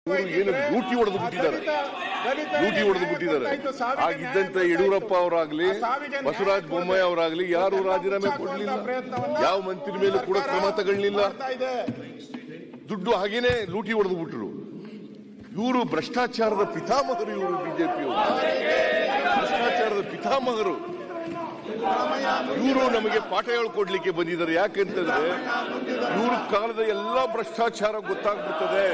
ಇವರು ಏನು ಲೂಟಿ ಹೊಡೆದು ಬಿಟ್ಟಿದ್ದಾರೆ ಲೂಟಿ ಹೊಡೆದು ಬಿಟ್ಟಿದ್ದಾರೆ ಆಗಿದ್ದಂತ ಯಡಿಯೂರಪ್ಪ ಅವರಾಗ್ಲಿ ಬಸವರಾಜ ಬೊಮ್ಮಾಯಿ ಅವರಾಗ್ಲಿ ಯಾರು ರಾಜೀನಾಮೆ ಕೊಡಲಿಲ್ಲ ಯಾವ ಮಂತ್ರಿ ಮೇಲೂ ಕೂಡ ಕ್ರಮ ತಗೊಳ್ಳಿಲ್ಲ ದುಡ್ಡು ಹಾಗೇನೆ ಲೂಟಿ ಹೊಡೆದು ಬಿಟ್ರು ಇವರು ಭ್ರಷ್ಟಾಚಾರದ ಪಿತಾಮಹರು ಇವರು ಬಿಜೆಪಿ ಭ್ರಷ್ಟಾಚಾರದ ಪಿತಾಮಹರು ಇವರು ನಮಗೆ ಪಾಠ ಹೇಳ್ಕೊಡ್ಲಿಕ್ಕೆ ಬಂದಿದ್ದಾರೆ ಯಾಕೆಂತಂದ್ರೆ ಇವ್ರ ಕಾಲದ ಎಲ್ಲ ಭ್ರಷ್ಟಾಚಾರ ಗೊತ್ತಾಗ್ಬಿಡ್ತದೆ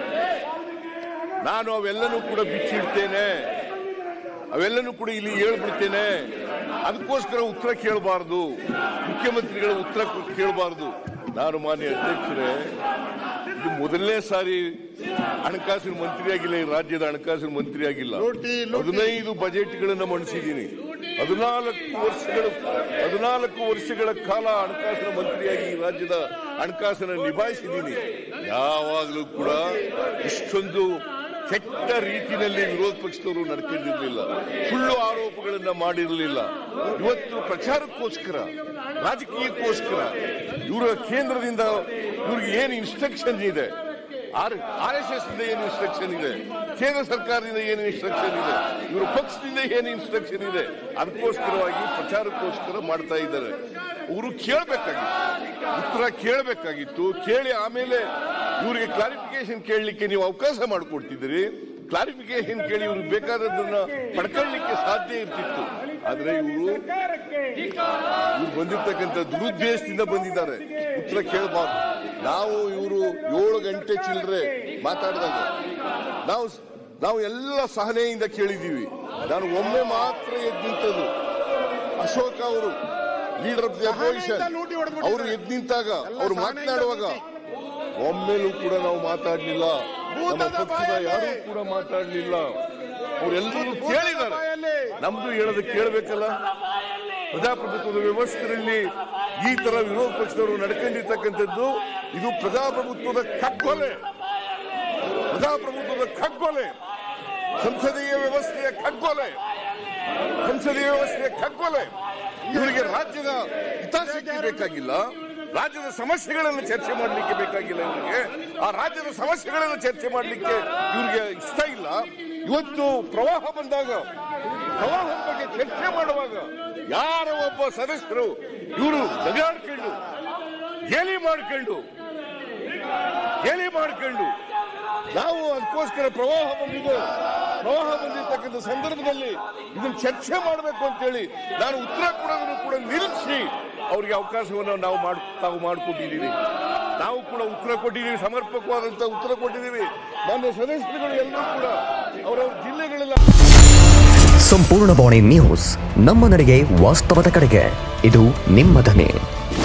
ನಾನು ಅವೆಲ್ಲನೂ ಕೂಡ ಬಿಚ್ಚಿಡ್ತೇನೆ ಅವೆಲ್ಲನೂ ಕೂಡ ಇಲ್ಲಿ ಹೇಳ್ಬಿಡ್ತೇನೆ ಅದಕ್ಕೋಸ್ಕರ ಉತ್ತರ ಕೇಳಬಾರದು ಮುಖ್ಯಮಂತ್ರಿಗಳ ಉತ್ತರ ಕೇಳಬಾರದು ನಾನು ಮಾನ್ಯ ಅಧ್ಯಕ್ಷರೇ ಇದು ಮೊದಲನೇ ಸಾರಿ ಹಣಕಾಸಿನ ಮಂತ್ರಿ ಆಗಿಲ್ಲ ಈ ರಾಜ್ಯದ ಹಣಕಾಸಿನ ಮಂತ್ರಿ ಆಗಿಲ್ಲ ಹದಿನೈದು ಬಜೆಟ್ಗಳನ್ನು ಮಂಡಿಸಿದ್ದೀನಿ ಹದಿನಾಲ್ಕು ವರ್ಷಗಳ ಹದಿನಾಲ್ಕು ವರ್ಷಗಳ ಕಾಲ ಹಣಕಾಸಿನ ಮಂತ್ರಿಯಾಗಿ ಈ ರಾಜ್ಯದ ಹಣಕಾಸನ್ನು ನಿಭಾಯಿಸಿದ್ದೀನಿ ಯಾವಾಗಲೂ ಕೂಡ ಇಷ್ಟೊಂದು ಕೆಟ್ಟ ರೀತಿಯಲ್ಲಿ ವಿರೋಧ ಪಕ್ಷದವರು ನಡ್ಕೊಂಡಿರಲಿಲ್ಲ ಸುಳ್ಳು ಆರೋಪಗಳನ್ನ ಮಾಡಿರಲಿಲ್ಲ ಇವತ್ತು ಪ್ರಚಾರಕ್ಕೋಸ್ಕರ ರಾಜಕೀಯಕ್ಕೋಸ್ಕರ ಇವರ ಕೇಂದ್ರದಿಂದ ಇವ್ರಿಗೆ ಏನು ಇನ್ಸ್ಟ್ರಕ್ಷನ್ ಇದೆ ಆರ್ ಎಸ್ ಎಸ್ ಇಂದ ಏನು ಇನ್ಸ್ಟ್ರಕ್ಷನ್ ಇದೆ ಕೇಂದ್ರ ಸರ್ಕಾರದಿಂದ ಏನು ಇನ್ಸ್ಟ್ರಕ್ಷನ್ ಇದೆ ಇವರ ಪಕ್ಷದಿಂದ ಏನು ಇನ್ಸ್ಟ್ರಕ್ಷನ್ ಇದೆ ಅದಕ್ಕೋಸ್ಕರವಾಗಿ ಪ್ರಚಾರಕ್ಕೋಸ್ಕರ ಮಾಡ್ತಾ ಇದ್ದಾರೆ ಅವರು ಕೇಳಬೇಕಾಗಿತ್ತು ಉತ್ತರ ಕೇಳಬೇಕಾಗಿತ್ತು ಕೇಳಿ ಆಮೇಲೆ ಇವರಿಗೆ ಕ್ಲಾರಿಫಿಕೇಶನ್ ಕೇಳಲಿಕ್ಕೆ ನೀವು ಅವಕಾಶ ಮಾಡಿಕೊಡ್ತಿದ್ದೀರಿ ಕ್ಲಾರಿಫಿಕೇಶನ್ ಕೇಳಿ ಇವ್ರಿಗೆ ಬೇಕಾದದನ್ನ ಪಡ್ಕೊಳ್ಳಿಕ್ಕೆ ಸಾಧ್ಯ ಇರ್ತಿತ್ತು ಆದ್ರೆ ಇವರು ಇವ್ರು ಬಂದಿರ್ತಕ್ಕಂಥ ದುರುದ್ದೇಶದಿಂದ ಬಂದಿದ್ದಾರೆ ಉತ್ತರ ಕೇಳಬಾರ್ದು ನಾವು ಇವರು ಏಳು ಗಂಟೆ ಚಿಲ್ಲರೆ ಮಾತಾಡಿದಾಗ ನಾವು ನಾವು ಎಲ್ಲ ಸಹನೆಯಿಂದ ಕೇಳಿದೀವಿ ನಾನು ಒಮ್ಮೆ ಮಾತ್ರ ಎದ್ದು ನಿಂತದ್ದು ಅಶೋಕ್ ಅವರು ಲೀಡರ್ ಆಫ್ ದಿ ಅಪೋಸಿಷನ್ ಅವರು ಎದ್ದು ನಿಂತಾಗ ಅವರು ಮಾತನಾಡುವಾಗ ಒಮ್ಮೆಲೂ ಕೂಡ ನಾವು ಮಾತಾಡಲಿಲ್ಲ ನಮ್ಮ ಪಕ್ಷದ ಯಾರೂ ಕೂಡ ಮಾತಾಡಲಿಲ್ಲ ಅವರೆಲ್ಲರೂ ಕೇಳಿದ್ದಾರೆ ನಮ್ದು ಹೇಳೋದು ಕೇಳಬೇಕಲ್ಲ ಪ್ರಜಾಪ್ರಭುತ್ವದ ವ್ಯವಸ್ಥೆಯಲ್ಲಿ ಈ ತರ ವಿರೋಧ ಪಕ್ಷದವರು ನಡ್ಕೊಂಡಿರ್ತಕ್ಕಂಥದ್ದು ಇದು ಪ್ರಜಾಪ್ರಭುತ್ವದ ಕಗ್ಗೊಲೆ ಪ್ರಜಾಪ್ರಭುತ್ವದ ಕಗ್ಗೊಲೆ ಸಂಸದೀಯ ವ್ಯವಸ್ಥೆಯ ಕಗ್ಗೊಲೆ ಸಂಸದೀಯ ವ್ಯವಸ್ಥೆಯ ಕಗ್ಗೊಲೆ ಇವರಿಗೆ ರಾಜ್ಯದ ಹಿತಾಸಕ್ತಿ ಬೇಕಾಗಿಲ್ಲ ರಾಜ್ಯದ ಸಮಸ್ಯೆಗಳನ್ನು ಚರ್ಚೆ ಮಾಡಲಿಕ್ಕೆ ಬೇಕಾಗಿಲ್ಲ ಇವರಿಗೆ ಆ ರಾಜ್ಯದ ಸಮಸ್ಯೆಗಳನ್ನು ಚರ್ಚೆ ಮಾಡಲಿಕ್ಕೆ ಇವರಿಗೆ ಇಷ್ಟ ಇಲ್ಲ ಇವತ್ತು ಪ್ರವಾಹ ಬಂದಾಗ ಪ್ರವಾಹದ ಬಗ್ಗೆ ಚರ್ಚೆ ಮಾಡುವಾಗ ಯಾರ ಒಬ್ಬ ಸದಸ್ಯರು ಇವರು ನಗಾಡ್ಕೊಂಡು ಗೇಲಿ ಮಾಡ್ಕೊಂಡು ಗೇಲಿ ಮಾಡ್ಕೊಂಡು ನಾವು ಅದಕ್ಕೋಸ್ಕರ ಪ್ರವಾಹ ಬಂದಿದೆ ಪ್ರವಾಹ ಬಂದಿರ್ತಕ್ಕಂಥ ಸಂದರ್ಭದಲ್ಲಿ ಇದನ್ನು ಚರ್ಚೆ ಮಾಡಬೇಕು ಅಂತೇಳಿ ನಾನು ಉತ್ತರ ಕೊಡೋದನ್ನು ಕೂಡ ನಿಲ್ಲಿಸಿ ಅವರಿಗೆ ಅವಕಾಶವನ್ನು ನಾವು ಮಾಡ್ ತಾವು ಮಾಡಿಕೊಟ್ಟಿದ್ದೀವಿ ನಾವು ಕೂಡ ಉತ್ತರ ಕೊಟ್ಟಿದ್ದೀವಿ ಸಮರ್ಪಕವಾದಂತ ಉತ್ತರ ಕೊಟ್ಟಿದ್ದೀವಿ ನನ್ನ ಸದಸ್ಯರುಗಳು ಎಲ್ಲರೂ ಕೂಡ ಅವರವ್ರ ಜಿಲ್ಲೆಗಳೆಲ್ಲ ಸಂಪೂರ್ಣ ಬಾಣಿ ನ್ಯೂಸ್ ನಮ್ಮ ನಡೆಗೆ ವಾಸ್ತವದ ಕಡೆಗೆ ಇದು ನಿಮ್ಮ ಧ್ವನಿ